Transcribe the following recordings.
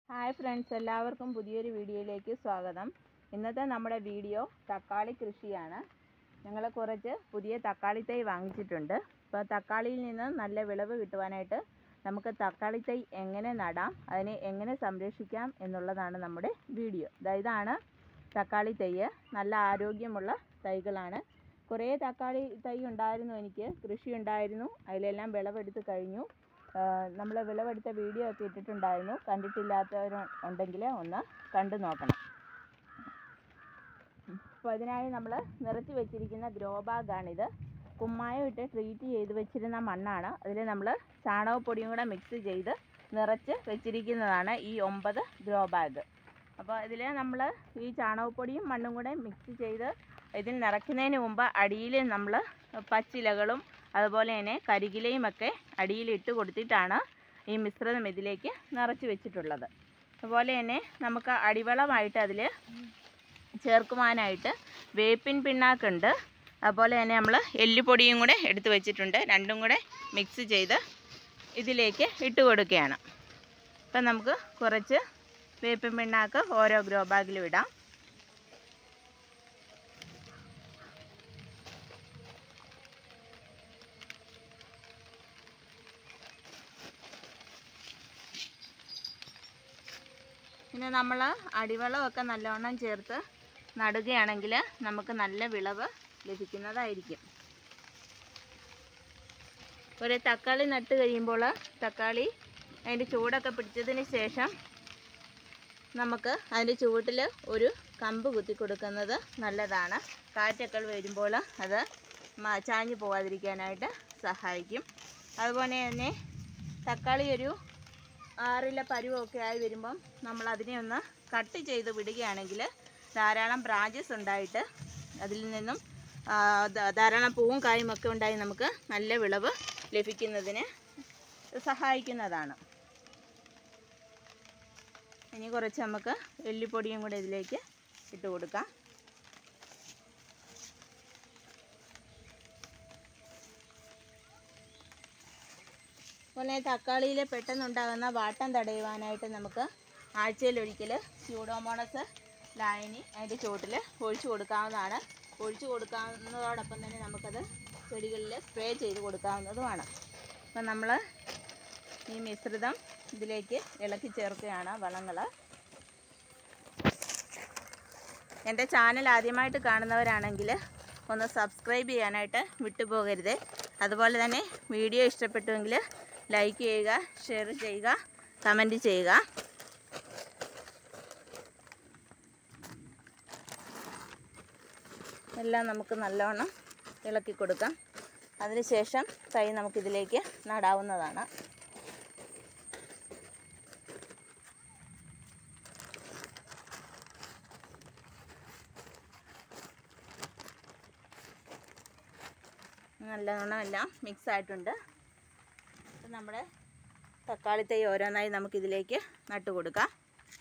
hi friends എല്ലാവർക്കും പുതിയൊരു വീഡിയോയിലേക്ക് സ്വാഗതം ഇന്നത്തെ നമ്മുടെ വീഡിയോ തക്കാളി കൃഷിയാണ് ഞങ്ങൾ കുറച്ച് പുതിയ തക്കാളി തൈ വാങ്ങിച്ചിട്ടുണ്ട് അപ്പോൾ തക്കാളിയിൽ നിന്ന് നല്ല വിളവ് കിട്ടുവാനായിട്ട് നമുക്ക് തക്കാളി തൈ എങ്ങനെ നടാം അതിനെ എങ്ങനെ സംരക്ഷിക്കാം എന്നുള്ളതാണ് നമ്മുടെ വീഡിയോ ദാ ഇതാണ് തക്കാളി തൈ നല്ല ആരോഗ്യമുള്ള തൈകളാണ് കുറേ തക്കാളി തൈ ഉണ്ടായിരുന്നു എനിക്ക് കൃഷി ഉണ്ടായിരുന്നു അതിലെല്ലാം വിളവെടുത്ത് കഴിഞ്ഞു നമ്മൾ വിളവെടുത്ത വീഡിയോ ഒക്കെ ഇട്ടിട്ടുണ്ടായിരുന്നു കണ്ടിട്ടില്ലാത്തവർ ഉണ്ടെങ്കിൽ ഒന്ന് കണ്ടു നോക്കണം അപ്പോൾ അതിനായി നമ്മൾ നിറച്ച് വെച്ചിരിക്കുന്ന ഗ്രോ ബാഗാണിത് കുമ്മായം ഇട്ട് ട്രീറ്റ് ചെയ്ത് വെച്ചിരുന്ന മണ്ണാണ് അതിൽ നമ്മൾ ചാണകപ്പൊടിയും കൂടെ മിക്സ് ചെയ്ത് നിറച്ച് വെച്ചിരിക്കുന്നതാണ് ഈ ഒമ്പത് ഗ്രോ ബാഗ് അപ്പോൾ ഇതിൽ നമ്മൾ ഈ ചാണകപ്പൊടിയും മണ്ണും കൂടെ മിക്സ് ചെയ്ത് ഇതിൽ നിറയ്ക്കുന്നതിന് മുമ്പ് അടിയിൽ നമ്മൾ പച്ചിലകളും അതുപോലെ തന്നെ കരികിലയും ഒക്കെ അടിയിൽ ഇട്ട് കൊടുത്തിട്ടാണ് ഈ മിശ്രിതം ഇതിലേക്ക് നിറച്ച് വെച്ചിട്ടുള്ളത് അതുപോലെ തന്നെ നമുക്ക് അടിവളമായിട്ട് അതിൽ ചേർക്കുവാനായിട്ട് വേപ്പിൻ പിണ്ണാക്കുണ്ട് അതുപോലെ തന്നെ നമ്മൾ എല്ലുപൊടിയും കൂടെ എടുത്ത് വെച്ചിട്ടുണ്ട് രണ്ടും കൂടെ മിക്സ് ചെയ്ത് ഇതിലേക്ക് ഇട്ട് കൊടുക്കുകയാണ് അപ്പം നമുക്ക് കുറച്ച് വേപ്പിൻ പിണ്ണാക്ക് ഓരോ ഗ്രോ ബാഗിലും ഇടാം പിന്നെ നമ്മൾ അടിവളമൊക്കെ നല്ലവണ്ണം ചേർത്ത് നടുകയാണെങ്കിൽ നമുക്ക് നല്ല വിളവ് ലഭിക്കുന്നതായിരിക്കും ഒരു തക്കാളി നട്ട് കഴിയുമ്പോൾ തക്കാളി അതിൻ്റെ ചൂടൊക്കെ പിടിച്ചതിന് ശേഷം നമുക്ക് അതിൻ്റെ ചുവട്ടിൽ ഒരു കമ്പ് കുത്തി കൊടുക്കുന്നത് നല്ലതാണ് കാറ്റൊക്കെ വരുമ്പോൾ അത് മ- ചാഞ്ഞു പോകാതിരിക്കാനായിട്ട് സഹായിക്കും അതുപോലെ തന്നെ തക്കാളി ഒരു ആറിലെ പരുവമൊക്കെ ആയി വരുമ്പം നമ്മൾ അതിനെ ഒന്ന് കട്ട് ചെയ്ത് വിടുകയാണെങ്കിൽ ധാരാളം ബ്രാഞ്ചസ് ഉണ്ടായിട്ട് അതിൽ നിന്നും ആ, ധ- ധാരാളം പൂവും കായും ഒക്കെ ഉണ്ടായി നമുക്ക് നല്ല വിളവ് ലഭിക്കുന്നതിന് സഹായിക്കുന്നതാണ് ഇനി കുറച്ച് നമുക്ക് എല്ലുപൊടിയും കൂടെ ഇതിലേക്ക് ഇട്ട് കൊടുക്കാം അതുപോലെ തക്കാളിയിൽ പെട്ടെന്നുണ്ടാകുന്ന വാട്ടം തടയുവാനായിട്ട് നമുക്ക് ആഴ്ചയിലൊരിക്കൽ സ്യൂഡോമോണസ് ലായനി അതിൻ്റെ ചുവട്ടിൽ ഒഴിച്ചു കൊടുക്കാവുന്നതാണ് ഒഴിച്ചു കൊടുക്കാവുന്നതോടൊപ്പം തന്നെ നമുക്കത് ചെടികളിൽ സ്പ്രേ ചെയ്ത് കൊടുക്കാവുന്നതുമാണ് അപ്പം നമ്മൾ ഈ മിശ്രിതം ഇതിലേക്ക് ഇളക്കി ചേർക്കുകയാണ് വളങ്ങൾ എൻ്റെ ചാനൽ ആദ്യമായിട്ട് കാണുന്നവരാണെങ്കിൽ ഒന്ന് സബ്സ്ക്രൈബ് ചെയ്യാനായിട്ട് വിട്ടുപോകരുത് അതുപോലെ തന്നെ വീഡിയോ ഇഷ്ടപ്പെട്ടുവെങ്കിൽ ലൈക്ക് ചെയ്യുക ഷെയർ ചെയ്യുക കമൻറ്റ് ചെയ്യുക എല്ലാം നമുക്ക് നല്ലവണ്ണം ഇളക്കി കൊടുക്കാം അതിനുശേഷം തൈ നമുക്കിതിലേക്ക് നടാവുന്നതാണ് നല്ലവണ്ണം എല്ലാം മിക്സ് ആയിട്ടുണ്ട് അപ്പം നമ്മുടെ തക്കാളി തൈ ഓരോന്നായി നമുക്കിതിലേക്ക് നട്ട് കൊടുക്കാം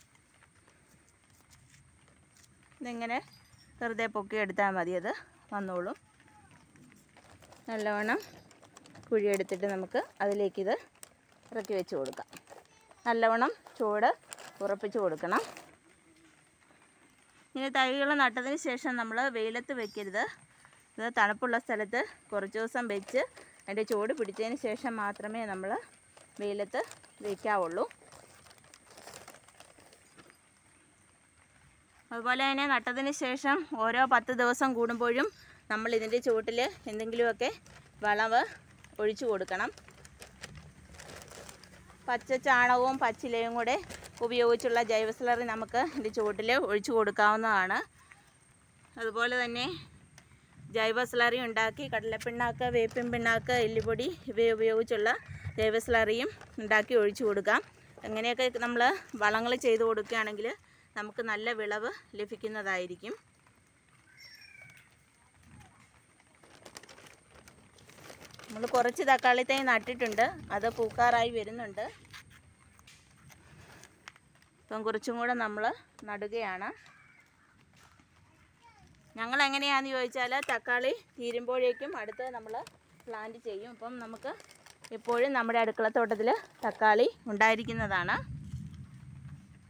ഇതിങ്ങനെ വെറുതെ പൊക്കി എടുത്താൽ മതി അത് വന്നോളും നല്ലവണ്ണം കുഴിയെടുത്തിട്ട് നമുക്ക് അതിലേക്കിത് ഇറക്കി വെച്ച് കൊടുക്കാം നല്ലവണ്ണം ചൂട് ഉറപ്പിച്ച് കൊടുക്കണം ഇനി തൈകൾ നട്ടതിന് ശേഷം നമ്മൾ വെയിലത്ത് വെക്കരുത് ഇത് തണുപ്പുള്ള സ്ഥലത്ത് കുറച്ച് ദിവസം വെച്ച് അതിൻ്റെ ചൂട് പിടിച്ചതിന് ശേഷം മാത്രമേ നമ്മൾ വെയിലത്ത് വയ്ക്കാവുള്ളൂ അതുപോലെ തന്നെ നട്ടതിന് ശേഷം ഓരോ പത്ത് ദിവസം കൂടുമ്പോഴും നമ്മൾ ഇതിൻ്റെ ചുവട്ടിൽ എന്തെങ്കിലുമൊക്കെ വളവ് ഒഴിച്ചു കൊടുക്കണം പച്ച ചാണകവും പച്ചിലയും കൂടെ ഉപയോഗിച്ചുള്ള ജൈവ സ്ലറി നമുക്ക് ഇതിൻ്റെ ചുവട്ടിൽ ഒഴിച്ചു കൊടുക്കാവുന്നതാണ് അതുപോലെ തന്നെ ജൈവ സ്ലറി ഉണ്ടാക്കി കടലപ്പിണ്ണാക്ക് വേപ്പിൻ പിണ്ണാക്ക് എല്ലുപൊടി ഇവ ഉപയോഗിച്ചുള്ള ജൈവ സ്ലറിയും ഉണ്ടാക്കി ഒഴിച്ചു കൊടുക്കാം അങ്ങനെയൊക്കെ നമ്മൾ വളങ്ങൾ ചെയ്ത് കൊടുക്കുകയാണെങ്കിൽ നമുക്ക് നല്ല വിളവ് ലഭിക്കുന്നതായിരിക്കും നമ്മൾ കുറച്ച് തക്കാളി തൈ നട്ടിട്ടുണ്ട് അത് പൂക്കാറായി വരുന്നുണ്ട് ഇപ്പം കുറച്ചും കൂടെ നമ്മൾ നടുകയാണ് ഞങ്ങൾ എങ്ങനെയാണെന്ന് ചോദിച്ചാൽ തക്കാളി തീരുമ്പോഴേക്കും അടുത്ത് നമ്മൾ പ്ലാന്റ് ചെയ്യും അപ്പം നമുക്ക് എപ്പോഴും നമ്മുടെ അടുക്കളത്തോട്ടത്തിൽ തക്കാളി ഉണ്ടായിരിക്കുന്നതാണ്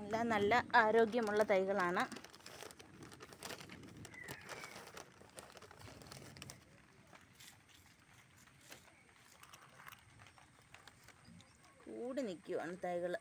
എല്ലാം നല്ല ആരോഗ്യമുള്ള തൈകളാണ് കൂടി നിൽക്കുവാണ് തൈകൾ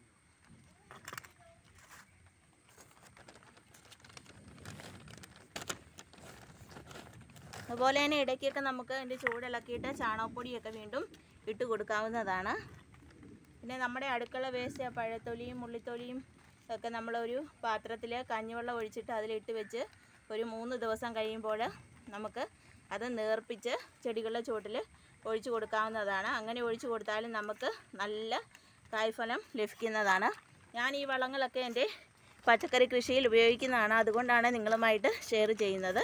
അതുപോലെ തന്നെ ഇടയ്ക്കൊക്കെ നമുക്ക് അതിൻ്റെ ചൂടിളക്കിയിട്ട് ചാണകപ്പൊടിയൊക്കെ വീണ്ടും ഇട്ട് കൊടുക്കാവുന്നതാണ് പിന്നെ നമ്മുടെ അടുക്കള വേസ്റ്റ് പഴത്തൊലിയും മുള്ളിത്തൊലിയും ഒക്കെ നമ്മളൊരു പാത്രത്തിൽ കഞ്ഞിവെള്ളം ഒഴിച്ചിട്ട് അതിലിട്ട് വെച്ച് ഒരു മൂന്ന് ദിവസം കഴിയുമ്പോൾ നമുക്ക് അത് നേർപ്പിച്ച് ചെടികളുടെ ചുവട്ടിൽ ഒഴിച്ചു കൊടുക്കാവുന്നതാണ് അങ്ങനെ ഒഴിച്ചു കൊടുത്താലും നമുക്ക് നല്ല കായ്ഫലം ലഭിക്കുന്നതാണ് ഞാൻ ഈ വളങ്ങളൊക്കെ എൻ്റെ പച്ചക്കറി കൃഷിയിൽ ഉപയോഗിക്കുന്നതാണ് അതുകൊണ്ടാണ് നിങ്ങളുമായിട്ട് ഷെയർ ചെയ്യുന്നത്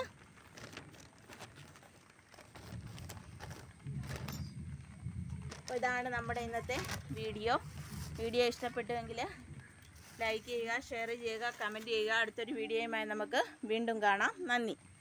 അപ്പോൾ ഇതാണ് നമ്മുടെ ഇന്നത്തെ വീഡിയോ വീഡിയോ ഇഷ്ടപ്പെട്ടുവെങ്കിൽ ലൈക്ക് ചെയ്യുക ഷെയർ ചെയ്യുക കമൻറ്റ് ചെയ്യുക അടുത്തൊരു വീഡിയോയുമായി നമുക്ക് വീണ്ടും കാണാം നന്ദി